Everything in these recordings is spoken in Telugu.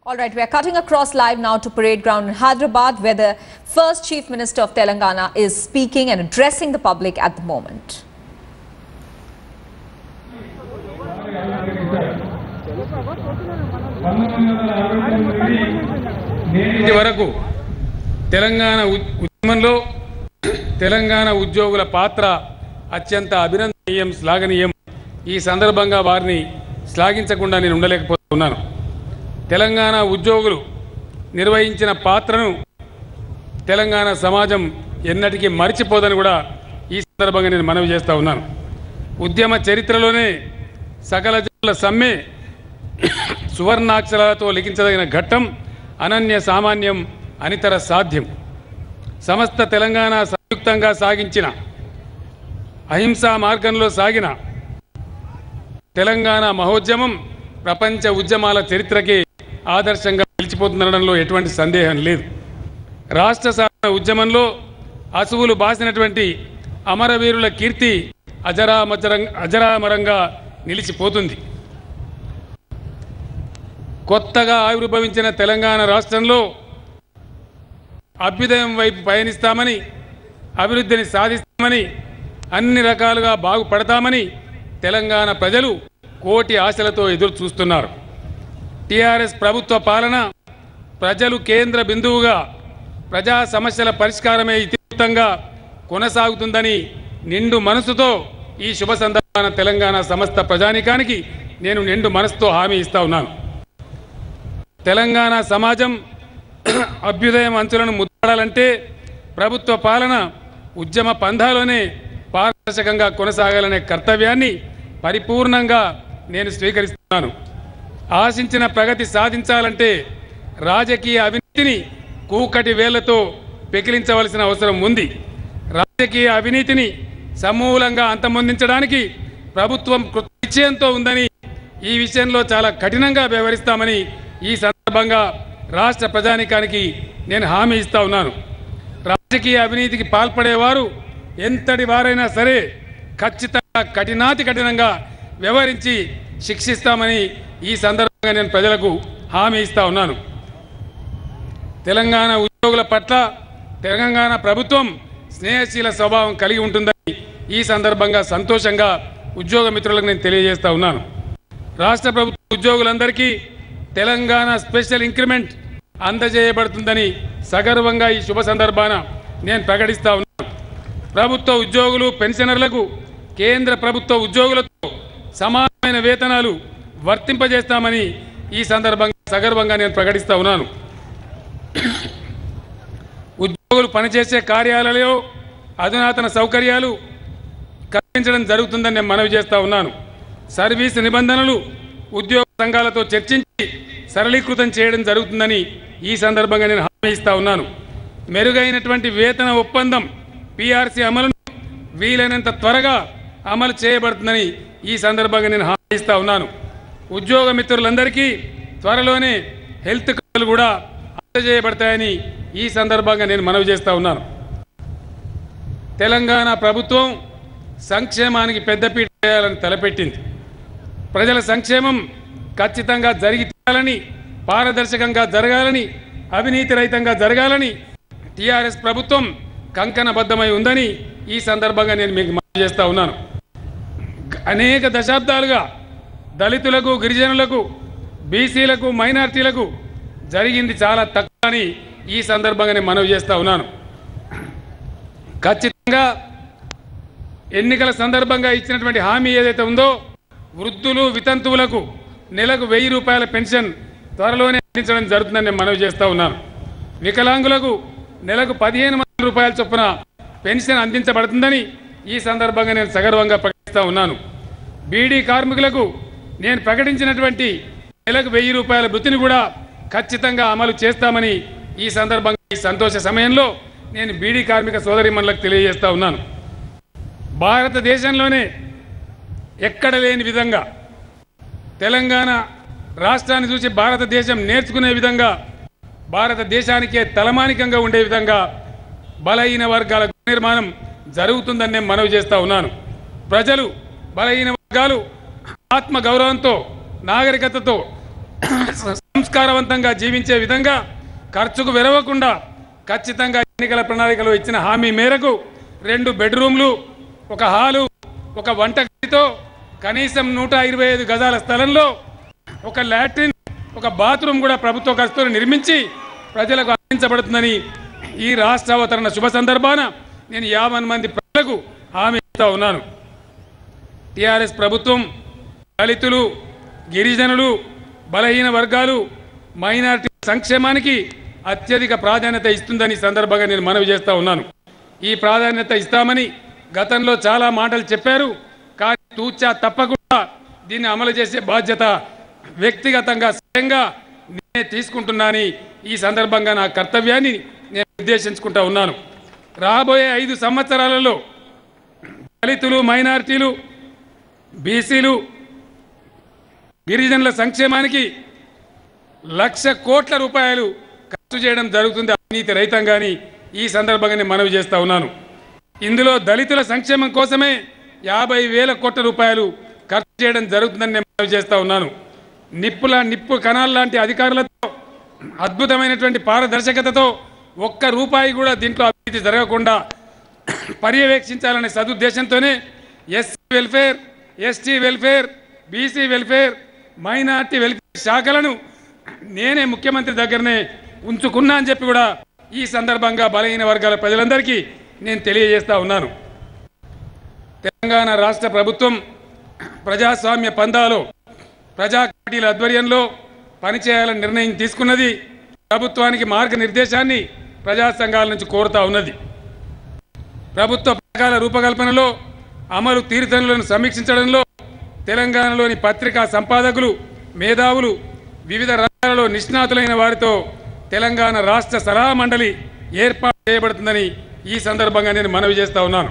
All right, we are cutting across live now to Parade Ground in Hyderabad, where the first Chief Minister of Telangana is speaking and addressing the public at the moment. నేటి వరకు తెలంగాణ ఉ- ఉద్యమంలో తెలంగాణ ఉద్యోగుల పాత్ర అత్యంత అభినందనీయం శ్లాఘనీయం ఈ సందర్భంగా వారిని శ్లాఘించకుండా నేను ఉండలేకపోతున్నాను తెలంగాణ ఉద్యోగులు నిర్వహించిన పాత్రను తెలంగాణ సమాజం ఎన్నటికీ మరిచిపోదని కూడా ఈ సందర్భంగా నేను మనవి చేస్తా ఉన్నాను ఉద్యమ చరిత్రలోనే సకల జనుల సమ్మె సువర్ణాక్షరాలతో లిఖించదగిన ఘట్టం అనన్య సామాన్యం అనితర సాధ్యం సమస్త తెలంగాణ సంయుక్తంగా సాగించిన అహింసా మార్గంలో సాగిన తెలంగాణ మహోద్యమం ప్రపంచ ఉద్యమాల చరిత్రకే ఆదర్శంగా నిలిచిపోతుందనడంలో ఎటువంటి సందేహం లేదు రాష్ట్ర సాధన ఉద్యమంలో అసువులు బాసినటువంటి అమరవీరుల కీర్తి అజరామజరం అజరామరంగా నిలిచిపోతుంది కొత్తగా ఆవిర్భవించిన తెలంగాణ రాష్ట్రంలో అభ్యుదయం వైపు పయనిస్తామని అభివృద్ధిని సాధిస్తామని అన్ని రకాలుగా బాగుపడతామని తెలంగాణ ప్రజలు కోటి ఆశలతో ఎదురు చూస్తున్నారు టీఆర్ఎస్ ప్రభుత్వ పాలన ప్రజలు కేంద్ర బిందువుగా ప్రజా సమస్యల పరిష్కారమే ఇతివృత్తంగా కొనసాగుతుందని నిండు మనసుతో ఈ శుభ సందర్భాన తెలంగాణ సమస్త ప్రజానికానికి నేను నిండు మనసుతో హామీ ఇస్తా ఉన్నాను తెలంగాణ సమాజం అభ్యుదయం అంచులను ముద్దాడాలంటే ప్రభుత్వ పాలన ఉద్యమ పంధాలోనే పారదర్శకంగా కొనసాగాలనే కర్తవ్యాన్ని పరిపూర్ణంగా నేను స్వీకరిస్తున్నాను ఆశించిన ప్రగతి సాధించాలంటే రాజకీయ అవినీతిని కూకటి వేళ్లతో పెకిలించవలసిన అవసరం ఉంది రాజకీయ అవినీతిని సమూలంగా అంతమొందించడానికి ప్రభుత్వం కృత నిశ్చయంతో ఉందని ఈ విషయంలో చాలా కఠినంగా వ్యవహరిస్తామని ఈ సందర్భంగా రాష్ట్ర ప్రజానికానికి నేను హామీ ఇస్తా ఉన్నాను రాజకీయ అవినీతికి పాల్పడేవారు ఎంతటి వారైనా సరే ఖచ్చితంగా కఠినాతి కఠినంగా వ్యవహరించి శిక్షిస్తామని ఈ సందర్భంగా నేను ప్రజలకు హామీ ఇస్తా ఉన్నాను తెలంగాణ ఉద్యోగుల పట్ల తెలంగాణ ప్రభుత్వం స్నేహశీల స్వభావం కలిగి ఉంటుందని ఈ సందర్భంగా సంతోషంగా ఉద్యోగ మిత్రులకు నేను తెలియజేస్తా ఉన్నాను రాష్ట్ర ప్రభుత్వ ఉద్యోగులందరికీ తెలంగాణ స్పెషల్ ఇంక్రిమెంట్ అందజేయబడుతుందని సగర్వంగా ఈ శుభ సందర్భాన నేను ప్రకటిస్తా ఉన్నాను ప్రభుత్వ ఉద్యోగులు పెన్షనర్లకు కేంద్ర ప్రభుత్వ ఉద్యోగులతో సమానమైన వేతనాలు వర్తింపజేస్తామని ఈ సందర్భంగా సగర్వంగా నేను ప్రకటిస్తా ఉన్నాను ఉద్యోగులు పనిచేసే కార్యాలయంలో అధునాతన సౌకర్యాలు కల్పించడం జరుగుతుందని నేను మనవి చేస్తా ఉన్నాను సర్వీస్ నిబంధనలు ఉద్యోగ సంఘాలతో చర్చించి సరళీకృతం చేయడం జరుగుతుందని ఈ సందర్భంగా నేను హామీ ఇస్తా ఉన్నాను మెరుగైనటువంటి వేతన ఒప్పందం పీఆర్సీ అమలును వీలైనంత త్వరగా అమలు చేయబడుతుందని ఈ సందర్భంగా నేను హామీ ఇస్తా ఉన్నాను ఉద్యోగ మిత్రులందరికీ త్వరలోనే హెల్త్ కార్డులు కూడా అందజేయబడతాయని ఈ సందర్భంగా నేను మనవి చేస్తా ఉన్నాను తెలంగాణ ప్రభుత్వం సంక్షేమానికి పెద్దపీట వేయాలని తలపెట్టింది ప్రజల సంక్షేమం ఖచ్చితంగా జరిగి తీరాలని పారదర్శకంగా జరగాలని అవినీతి రహితంగా జరగాలని టీఆర్ఎస్ ప్రభుత్వం కంకణబద్ధమై ఉందని ఈ సందర్భంగా నేను మీకు మనవి చేస్తా ఉన్నాను అనేక దశాబ్దాలుగా దళితులకు గిరిజనులకు బీసీలకు మైనార్టీలకు జరిగింది చాలా తక్కువ అని ఈ సందర్భంగా నేను మనవి చేస్తా ఉన్నాను ఖచ్చితంగా ఎన్నికల సందర్భంగా ఇచ్చినటువంటి హామీ ఏదైతే ఉందో వృద్ధులు వితంతువులకు నెలకు వెయ్యి రూపాయల పెన్షన్ త్వరలోనే అందించడం జరుగుతుందని నేను మనవి చేస్తా ఉన్నాను వికలాంగులకు నెలకు పదిహేను వందల రూపాయల చొప్పున పెన్షన్ అందించబడుతుందని ఈ సందర్భంగా నేను సగర్వంగా ప్రకటిస్తా ఉన్నాను బీడీ కార్మికులకు నేను ప్రకటించినటువంటి నెలకు వెయ్యి రూపాయల వృత్తిని కూడా ఖచ్చితంగా అమలు చేస్తామని ఈ సందర్భంగా ఈ సంతోష సమయంలో నేను బీడీ కార్మిక సోదరిమణులకు తెలియజేస్తా ఉన్నాను భారతదేశంలోనే ఎక్కడ లేని విధంగా తెలంగాణ రాష్ట్రాన్ని చూసి భారతదేశం నేర్చుకునే విధంగా భారతదేశానికే తలమానికంగా ఉండే విధంగా బలహీన వర్గాల నిర్మాణం జరుగుతుందని నేను మనవి చేస్తా ఉన్నాను ప్రజలు బలహీన వర్గాలు ఆత్మ గౌరవంతో నాగరికతతో సంస్కారవంతంగా జీవించే విధంగా ఖర్చుకు వెరవకుండా ఖచ్చితంగా ఎన్నికల ప్రణాళికలో ఇచ్చిన హామీ మేరకు రెండు బెడ్రూమ్లు ఒక హాలు ఒక వంటగదితో కనీసం నూట ఇరవై ఐదు గజాల స్థలంలో ఒక లాట్రిన్ ఒక బాత్రూమ్ కూడా ప్రభుత్వ ఖర్చుతో నిర్మించి ప్రజలకు అందించబడుతుందని ఈ రాష్ట్ర అవతరణ శుభ సందర్భాన నేను యాభై మంది ప్రజలకు హామీ ఇస్తా ఉన్నాను టిఆర్ఎస్ ప్రభుత్వం దళితులు గిరిజనులు బలహీన వర్గాలు మైనారిటీ సంక్షేమానికి అత్యధిక ప్రాధాన్యత ఇస్తుందని ఈ సందర్భంగా నేను మనవి చేస్తా ఉన్నాను ఈ ప్రాధాన్యత ఇస్తామని గతంలో చాలా మాటలు చెప్పారు కానీ తూచా తప్పకుండా దీన్ని అమలు చేసే బాధ్యత వ్యక్తిగతంగా స్వయంగా నేనే తీసుకుంటున్నాని ఈ సందర్భంగా నా కర్తవ్యాన్ని నేను నిర్దేశించుకుంటా ఉన్నాను రాబోయే ఐదు సంవత్సరాలలో దళితులు మైనారిటీలు బీసీలు గిరిజనుల సంక్షేమానికి లక్ష కోట్ల రూపాయలు ఖర్చు చేయడం జరుగుతుంది అవినీతి రైతంగాని ఈ సందర్భంగా నేను మనవి చేస్తా ఉన్నాను ఇందులో దళితుల సంక్షేమం కోసమే యాభై వేల కోట్ల రూపాయలు ఖర్చు చేయడం జరుగుతుందని నేను మనవి చేస్తా ఉన్నాను నిప్పుల నిప్పు కణాల లాంటి అధికారులతో అద్భుతమైనటువంటి పారదర్శకతతో ఒక్క రూపాయి కూడా దీంట్లో అవినీతి జరగకుండా పర్యవేక్షించాలనే సదుద్దేశంతోనే SC welfare ST welfare BC welfare minority welfare శాఖలను నేనే ముఖ్యమంత్రి దగ్గరనే ఉంచుకున్నా అని చెప్పి కూడా ఈ సందర్భంగా బలహీన వర్గాల ప్రజలందరికీ నేను తెలియజేస్తా ఉన్నాను తెలంగాణ రాష్ట్ర ప్రభుత్వం ప్రజాస్వామ్య పందాలో ప్రజా కమిటీల ఆధ్వర్యంలో పనిచేయాలని నిర్ణయం తీసుకున్నది ప్రభుత్వానికి మార్గనిర్దేశాన్ని ప్రజా సంఘాల నుంచి కోరుతా ఉన్నది ప్రభుత్వ పథకాల రూపకల్పనలో అమలు తీరుతనులను సమీక్షించడంలో తెలంగాణలోని పత్రికా సంపాదకులు మేధావులు వివిధ రంగాలలో నిష్ణాతులైన వారితో తెలంగాణ రాష్ట్ర సలహా మండలి ఏర్పాటు చేయబడుతుందని ఈ సందర్భంగా నేను మనవి చేస్తా ఉన్నాను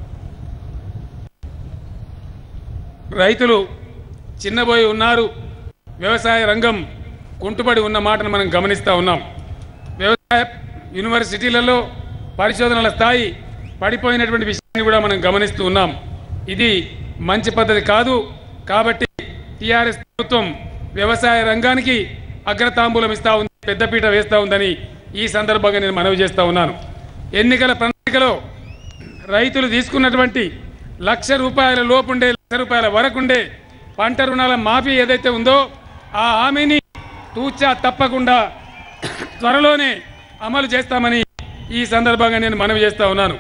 రైతులు చిన్నబోయి ఉన్నారు వ్యవసాయ రంగం కుంటుపడి ఉన్న మాటను మనం గమనిస్తూ ఉన్నాం వ్యవసాయ యూనివర్సిటీలలో పరిశోధనల స్థాయి పడిపోయినటువంటి విషయాన్ని కూడా మనం గమనిస్తూ ఉన్నాం ఇది మంచి పద్ధతి కాదు కాబట్టి టీఆర్ఎస్ ప్రభుత్వం వ్యవసాయ రంగానికి అగ్రతాంబూలం ఇస్తా ఉంది పెద్దపీట వేస్తా ఉందని ఈ సందర్భంగా నేను మనవి చేస్తా ఉన్నాను ఎన్నికల ప్రణాళికలో రైతులు తీసుకున్నటువంటి లక్ష రూపాయల లోపుండే లక్ష రూపాయల వరకుండే పంట రుణాల మాఫీ ఏదైతే ఉందో ఆ హామీని తూచా తప్పకుండా త్వరలోనే అమలు చేస్తామని ఈ సందర్భంగా నేను మనవి చేస్తా ఉన్నాను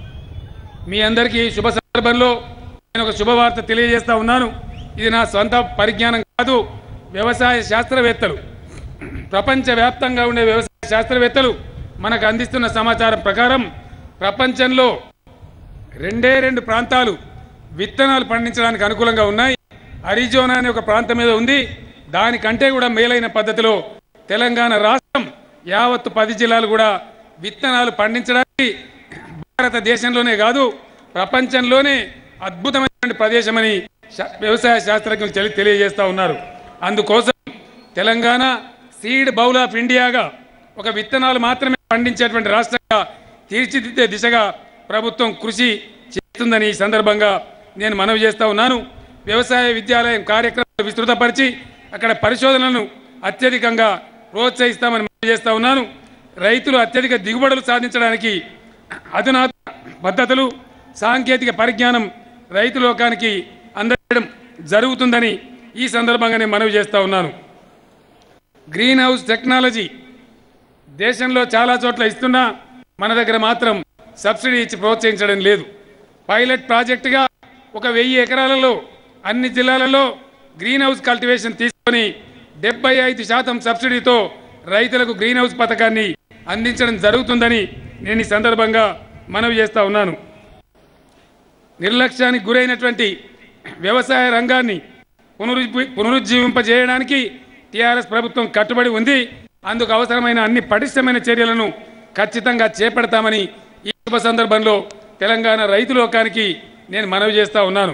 మీ అందరికీ శుభ సందర్భంలో నేను ఒక శుభవార్త తెలియజేస్తా ఉన్నాను ఇది నా సొంత పరిజ్ఞానం కాదు వ్యవసాయ శాస్త్రవేత్తలు ప్రపంచవ్యాప్తంగా ఉండే వ్యవసాయ శాస్త్రవేత్తలు మనకు అందిస్తున్న సమాచారం ప్రకారం ప్రపంచంలో రెండే రెండు ప్రాంతాలు విత్తనాలు పండించడానికి అనుకూలంగా ఉన్నాయి అరిజోనా అనే ఒక ప్రాంతం మీద ఉంది దానికంటే కూడా మేలైన పద్ధతిలో తెలంగాణ రాష్ట్రం యావత్తు పది జిల్లాలు కూడా విత్తనాలు పండించడానికి భారతదేశంలోనే కాదు ప్రపంచంలోనే అద్భుతమైనటువంటి ప్రదేశమని శా- వ్యవసాయ శాస్త్రజ్ఞులు తెలి- తెలియజేస్తా ఉన్నారు అందుకోసం తెలంగాణ సీడ్ బౌల్ ఆఫ్ ఇండియాగా ఒక విత్తనాలు మాత్రమే పండించేటువంటి రాష్ట్రంగా తీర్చిదిద్దే దిశగా ప్రభుత్వం కృషి చేస్తుందని ఈ సందర్భంగా నేను మనవి చేస్తా ఉన్నాను వ్యవసాయ విద్యాలయం కార్యక్రమాలు విస్తృతపరిచి అక్కడ పరిశోధనలను అత్యధికంగా ప్రోత్సహిస్తామని మనవి చేస్తా ఉన్నాను రైతులు అత్యధిక దిగుబడులు సాధించడానికి అధునాత పద్ధతులు సాంకేతిక పరిజ్ఞానం రైతు లోకానికి అందజేయడం జరుగుతుందని ఈ సందర్భంగా నేను మనవి చేస్తా ఉన్నాను గ్రీన్ హౌస్ టెక్నాలజీ దేశంలో చాలా చోట్ల ఇస్తున్నా మన దగ్గర మాత్రం సబ్సిడీ ఇచ్చి ప్రోత్సహించడం లేదు పైలట్ ప్రాజెక్టుగా ఒక వెయ్యి ఎకరాలలో అన్ని జిల్లాలలో గ్రీన్ హౌస్ కల్టివేషన్ తీసుకొని డెబ్బై ఐదు శాతం సబ్సిడీతో రైతులకు గ్రీన్ హౌస్ పథకాన్ని అందించడం జరుగుతుందని నేను ఈ సందర్భంగా మనవి చేస్తా ఉన్నాను నిర్లక్ష్యానికి గురైనటువంటి వ్యవసాయ రంగాన్ని పునరుజ్జీ పునరుజ్జీవింపజేయడానికి టీఆర్ఎస్ ప్రభుత్వం కట్టుబడి ఉంది అందుకు అవసరమైన అన్ని పటిష్టమైన చర్యలను ఖచ్చితంగా చేపడతామని ఈ శుభ సందర్భంలో తెలంగాణ రైతు లోకానికి నేను మనవి చేస్తా ఉన్నాను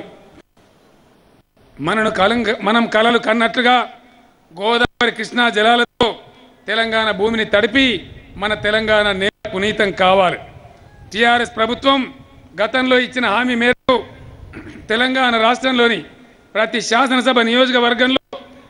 మనను కలంగ మనం కలలు కన్నట్లుగా గోదావరి కృష్ణా జలాలతో తెలంగాణ భూమిని తడిపి మన తెలంగాణ నేల పునీతం కావాలి టీఆర్ఎస్ ప్రభుత్వం గతంలో ఇచ్చిన హామీ మేరకు తెలంగాణ రాష్ట్రంలోని ప్రతి శాసనసభ నియోజకవర్గంలో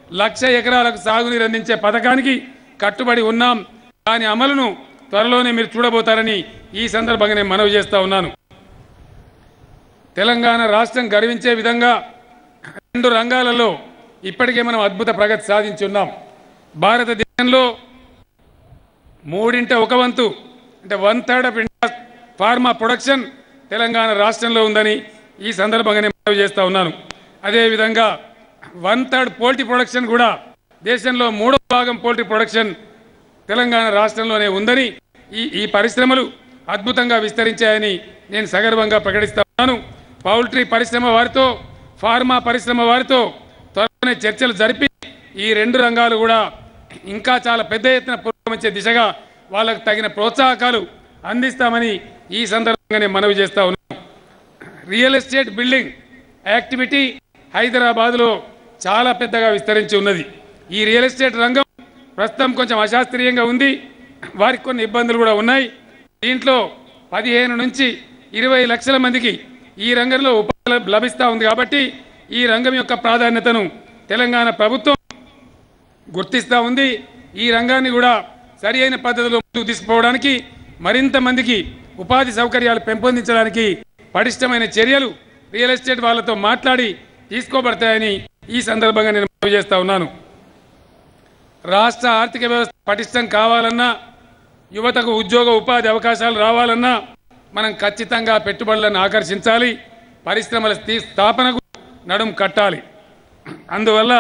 లక్ష ఎకరాలకు సాగునీరు అందించే పథకానికి కట్టుబడి ఉన్నాం దాని అమలును త్వరలోనే మీరు చూడబోతారని ఈ సందర్భంగా నేను మనవి చేస్తా ఉన్నాను తెలంగాణ రాష్ట్రం గర్వించే విధంగా రెండు రంగాలలో ఇప్పటికే మనం అద్భుత ప్రగతి సాధించున్నాం భారతదేశంలో మూడింట ఒక వంతు అంటే one third of India pharma production Telangana రాష్ట్రంలో ఉందని ఈ సందర్భంగా నేను మనవి చేస్తా ఉన్నాను అదేవిధంగా వన్ థర్డ్ పోల్ట్రీ ప్రొడక్షన్ కూడా దేశంలో మూడో భాగం పోల్ట్రీ ప్రొడక్షన్ తెలంగాణ రాష్ట్రంలోనే ఉందని ఈ ఈ పరిశ్రమలు అద్భుతంగా విస్తరించాయని నేను సగర్వంగా ప్రకటిస్తా ఉన్నాను పౌల్ట్రీ పరిశ్రమ వారితో ఫార్మా పరిశ్రమ వారితో త్వరలోనే చర్చలు జరిపి ఈ రెండు రంగాలు కూడా ఇంకా చాలా పెద్ద ఎత్తున పురోగమించే దిశగా వాళ్ళకు తగిన ప్రోత్సాహకాలు అందిస్తామని ఈ సందర్భంగా నేను మనవి చేస్తా ఉన్నాను రియల్ ఎస్టేట్ బిల్డింగ్ యాక్టివిటీ హైదరాబాద్లో చాలా పెద్దగా విస్తరించి ఉన్నది ఈ రియల్ ఎస్టేట్ రంగం ప్రస్తుతం కొంచెం అశాస్త్రీయంగా ఉంది వారికి కొన్ని ఇబ్బందులు కూడా ఉన్నాయి దీంట్లో పదిహేను నుంచి ఇరవై లక్షల మందికి ఈ రంగంలో ఉపాధి లబ్- లభిస్తూ ఉంది కాబట్టి ఈ రంగం యొక్క ప్రాధాన్యతను తెలంగాణ ప్రభుత్వం గుర్తిస్తూ ఉంది ఈ రంగాన్ని కూడా సరి అయిన పద్ధతిలో ముందుకు తీసుకుపోవడానికి మరింత మందికి ఉపాధి సౌకర్యాలు పెంపొందించడానికి పటిష్టమైన చర్యలు రియల్ ఎస్టేట్ వాళ్ళతో మాట్లాడి తీసుకోబడతాయని ఈ సందర్భంగా నేను మనవి చేస్తా ఉన్నాను రాష్ట్ర ఆర్థిక వ్యవస్థ పటిష్టం కావాలన్నా యువతకు ఉద్యోగ ఉపాధి అవకాశాలు రావాలన్నా మనం ఖచ్చితంగా పెట్టుబడులను ఆకర్షించాలి పరిశ్రమల స్థి- స్థాపనకు నడుం కట్టాలి అందువల్ల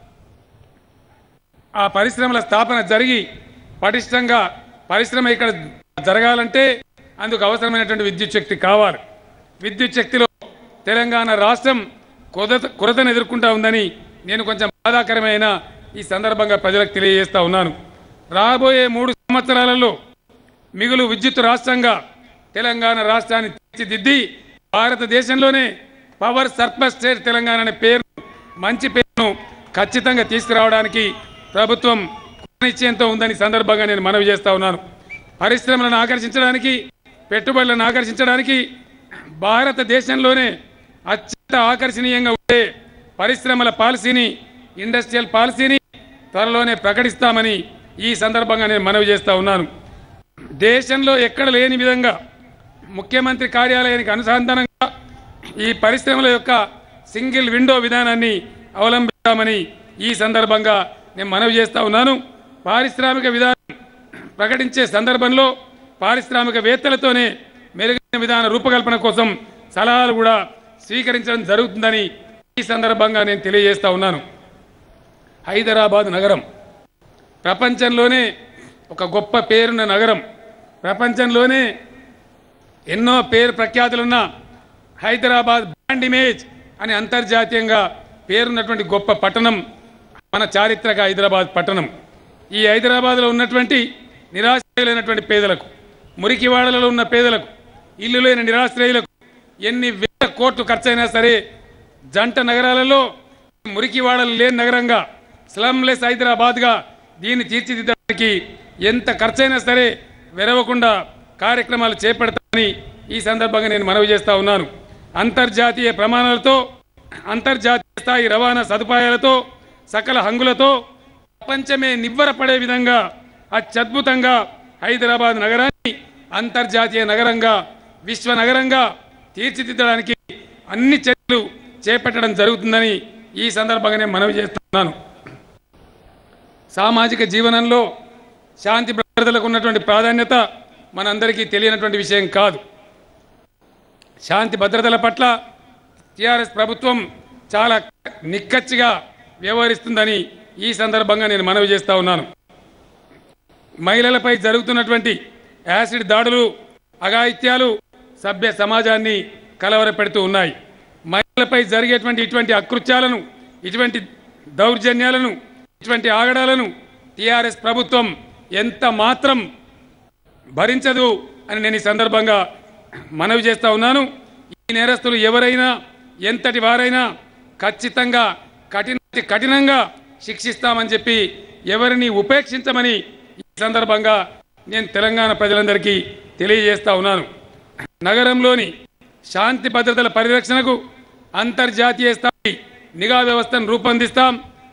ఆ పరిశ్రమల స్థాపన జరిగి పటిష్టంగా పరిశ్రమ ఇక్కడ జరగాలంటే అందుకు అవసరమైనటువంటి విద్యుత్ శక్తి కావాలి విద్యుత్ శక్తిలో తెలంగాణ రాష్ట్రం కొరత కొరతను ఎదుర్కొంటా ఉందని నేను కొంచెం బాధాకరమైన ఈ సందర్భంగా ప్రజలకు తెలియజేస్తా ఉన్నాను రాబోయే మూడు సంవత్సరాలలో మిగులు విద్యుత్ రాష్ట్రంగా తెలంగాణ రాష్ట్రాన్ని తీర్చిదిద్ది భారతదేశంలోనే పవర్ సర్ప్లస్ స్టేట్ తెలంగాణ అనే పేరు మంచి పేరును ఖచ్చితంగా తీసుకురావడానికి ప్రభుత్వం నిశ్చయంతో ఉందని సందర్భంగా నేను మనవి చేస్తా ఉన్నాను పరిశ్రమలను ఆకర్షించడానికి పెట్టుబడులను ఆకర్షించడానికి భారతదేశంలోనే అత్యంత ఆకర్షణీయంగా ఉండే పరిశ్రమల పాలసీని ఇండస్ట్రియల్ పాలసీని త్వరలోనే ప్రకటిస్తామని ఈ సందర్భంగా నేను మనవి చేస్తా ఉన్నాను దేశంలో ఎక్కడ లేని విధంగా ముఖ్యమంత్రి కార్యాలయానికి అనుసంధానంగా ఈ పరిశ్రమల యొక్క సింగిల్ విండో విధానాన్ని అవలంబిస్తామని ఈ సందర్భంగా నేను మనవి చేస్తా ఉన్నాను పారిశ్రామిక విధానం ప్రకటించే సందర్భంలో పారిశ్రామికవేత్తలతోనే మెరుగైన విధాన రూపకల్పన కోసం సలహాలు కూడా స్వీకరించడం జరుగుతుందని ఈ సందర్భంగా నేను తెలియజేస్తా ఉన్నాను హైదరాబాద్ నగరం ప్రపంచంలోనే ఒక గొప్ప పేరున్న నగరం ప్రపంచంలోనే ఎన్నో పేరు ప్రఖ్యాతులున్న హైదరాబాద్ బ్రాండ్ ఇమేజ్ అని అంతర్జాతీయంగా పేరున్నటువంటి గొప్ప పట్టణం మన చారిత్రక హైదరాబాద్ పట్టణం ఈ హైదరాబాద్లో ఉన్నటువంటి నిరాశ్రయులైనటువంటి పేదలకు మురికివాడలలో ఉన్న పేదలకు ఇల్లు లేని నిరాశ్రయులకు ఎన్ని వేల కోట్లు ఖర్చైనా సరే జంట నగరాలలో మురికివాడలు లేని నగరంగా స్లమ్లెస్ హైదరాబాద్గా దీన్ని తీర్చిదిద్దడానికి ఎంత ఖర్చైనా సరే వెరవకుండా కార్యక్రమాలు చేపడతామని ఈ సందర్భంగా నేను మనవి చేస్తా ఉన్నాను అంతర్జాతీయ ప్రమాణాలతో అంతర్జాతీయ స్థాయి రవాణా సదుపాయాలతో సకల హంగులతో ప్రపంచమే నివ్వరపడే విధంగా అత్యద్భుతంగా హైదరాబాద్ నగరాన్ని అంతర్జాతీయ నగరంగా విశ్వ నగరంగా తీర్చిదిద్దడానికి అన్ని చర్యలు చేపట్టడం జరుగుతుందని ఈ సందర్భంగా నేను మనవి చేస్తున్నాను సామాజిక జీవనంలో శాంతి భద్రతలకు ఉన్నటువంటి ప్రాధాన్యత మనందరికీ తెలియనటువంటి విషయం కాదు శాంతి భద్రతల పట్ల టిఆర్ఎస్ ప్రభుత్వం చాలా నిక్కచ్చిగా వ్యవహరిస్తుందని ఈ సందర్భంగా నేను మనవి చేస్తా ఉన్నాను మహిళలపై జరుగుతున్నటువంటి యాసిడ్ దాడులు అఘాయిత్యాలు సభ్య సమాజాన్ని కలవరపెడుతూ ఉన్నాయి మహిళలపై జరిగేటువంటి ఇటువంటి అకృత్యాలను ఇటువంటి దౌర్జన్యాలను ఇటువంటి ఆగడాలను టిఆర్ఎస్ ప్రభుత్వం ఎంత మాత్రం భరించదు అని నేను ఈ సందర్భంగా మనవి చేస్తా ఉన్నాను ఈ నేరస్తులు ఎవరైనా ఎంతటి వారైనా ఖచ్చితంగా కఠిన కఠినంగా శిక్షిస్తామని చెప్పి ఎవరిని ఉపేక్షించమని ఈ సందర్భంగా నేను తెలంగాణ ప్రజలందరికీ తెలియజేస్తా ఉన్నాను నగరంలోని శాంతి భద్రతల పరిరక్షణకు అంతర్జాతీయ స్థాయి నిఘా వ్యవస్థను రూపొందిస్తాం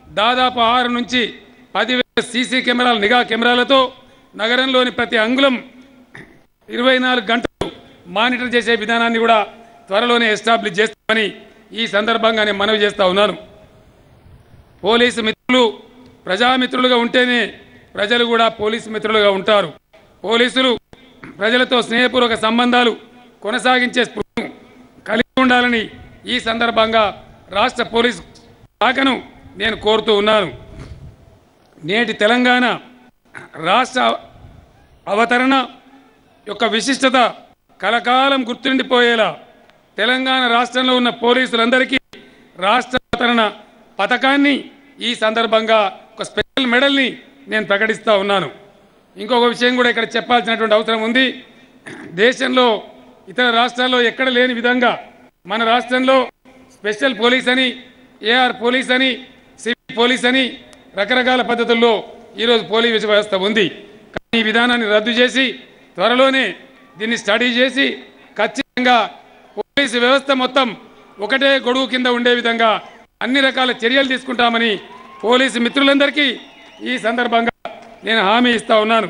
దాదాపు ఆరు నుంచి పదివేల సీసీ కెమెరాల నిఘా కెమెరాలతో నగరంలోని ప్రతి అంగుళం ఇరవై నాలుగు గంటలు మానిటర్ చేసే విధానాన్ని కూడా త్వరలోనే ఎస్టాబ్లిష్ చేస్తామని ఈ సందర్భంగా నేను మనవి చేస్తా ఉన్నాను పోలీసు మిత్రులు ప్రజామిత్రులుగా ఉంటేనే ప్రజలు కూడా పోలీసు మిత్రులుగా ఉంటారు పోలీసులు ప్రజలతో స్నేహపూర్వక సంబంధాలు కొనసాగించే స్పృహను కలిగి ఉండాలని ఈ సందర్భంగా రాష్ట్ర పోలీసు శాఖను నేను కోరుతూ ఉన్నాను నేటి తెలంగాణ రాష్ట్ర అవతరణ యొక్క విశిష్టత కలకాలం గుర్తుండిపోయేలా తెలంగాణ రాష్ట్రంలో ఉన్న పోలీసులందరికీ రాష్ట్ర అవతరణ పథకాన్ని ఈ సందర్భంగా ఒక స్పెషల్ మెడల్ని నేను ప్రకటిస్తూ ఉన్నాను ఇంకొక విషయం కూడా ఇక్కడ చెప్పాల్సినటువంటి అవసరం ఉంది దేశంలో ఇతర రాష్ట్రాల్లో ఎక్కడ లేని విధంగా మన రాష్ట్రంలో స్పెషల్ పోలీస్ అని ఏఆర్ పోలీస్ అని సివిల్ పోలీస్ అని రకరకాల పద్ధతుల్లో ఈరోజు పోలీస్ వ్యవస్థ ఉంది కానీ ఈ విధానాన్ని రద్దు చేసి త్వరలోనే దీన్ని స్టడీ చేసి ఖచ్చితంగా పోలీసు వ్యవస్థ మొత్తం ఒకటే గొడుగు కింద ఉండే విధంగా అన్ని రకాల చర్యలు తీసుకుంటామని పోలీసు మిత్రులందరికీ ఈ సందర్భంగా నేను హామీ ఇస్తా ఉన్నాను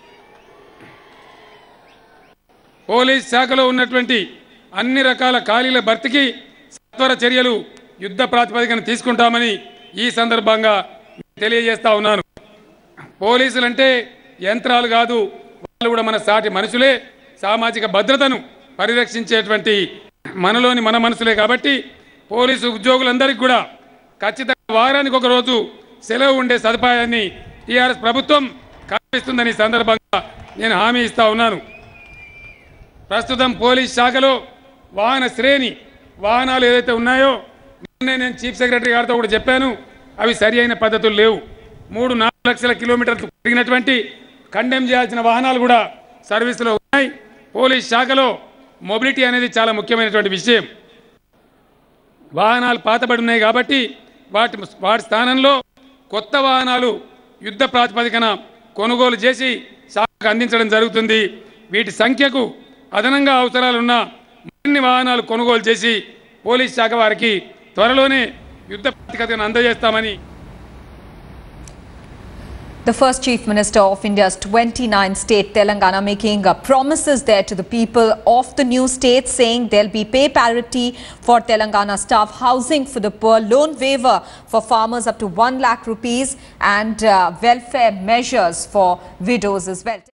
పోలీస్ శాఖలో ఉన్నటువంటి అన్ని రకాల ఖాళీల భర్తీకి సత్వర చర్యలు యుద్ధ ప్రాతిపదికన తీసుకుంటామని ఈ సందర్భంగా తెలియజేస్తా ఉన్నాను పోలీసులంటే యంత్రాలు కాదు వాళ్ళు కూడా మన సాటి మనుషులే సామాజిక భద్రతను పరిరక్షించేటువంటి మనలోని మన మనసులే కాబట్టి పోలీసు ఉద్యోగులందరికీ కూడా ఖచ్చితంగా వారానికి ఒక రోజు సెలవు ఉండే సదుపాయాన్ని టీఆర్ఎస్ ప్రభుత్వం కల్పిస్తుందని ఈ సందర్భంగా నేను హామీ ఇస్తా ఉన్నాను ప్రస్తుతం పోలీస్ శాఖలో వాహన శ్రేణి వాహనాలు ఏదైతే ఉన్నాయో నిన్నే నేను చీఫ్ సెక్రటరీ గారితో కూడా చెప్పాను అవి సరి అయిన పద్ధతులు లేవు మూడు నాలుగు లక్షల కిలోమీటర్లు తిరిగినటువంటి కండెమ్ చేయాల్సిన వాహనాలు కూడా సర్వీసులో ఉన్నాయి పోలీస్ శాఖలో మొబిలిటీ అనేది చాలా ముఖ్యమైనటువంటి విషయం వాహనాలు పాతబడి ఉన్నాయి కాబట్టి వాటి వాటి స్థానంలో కొత్త వాహనాలు యుద్ధ ప్రాతిపదికన కొనుగోలు చేసి శాఖకు అందించడం జరుగుతుంది వీటి సంఖ్యకు అదనంగా అవసరాలున్న మరిన్ని వాహనాలు కొనుగోలు చేసి పోలీస్ శాఖ వారికి త్వరలోనే యుద్ధ ప్రాతిపదికన అందజేస్తామని The first Chief Minister of India's 29 state Telangana making uh, promises there to the people of the new state saying there'll be pay parity for Telangana staff, housing for the poor, loan waiver for farmers up to 1 lakh rupees and uh, welfare measures for widows as well.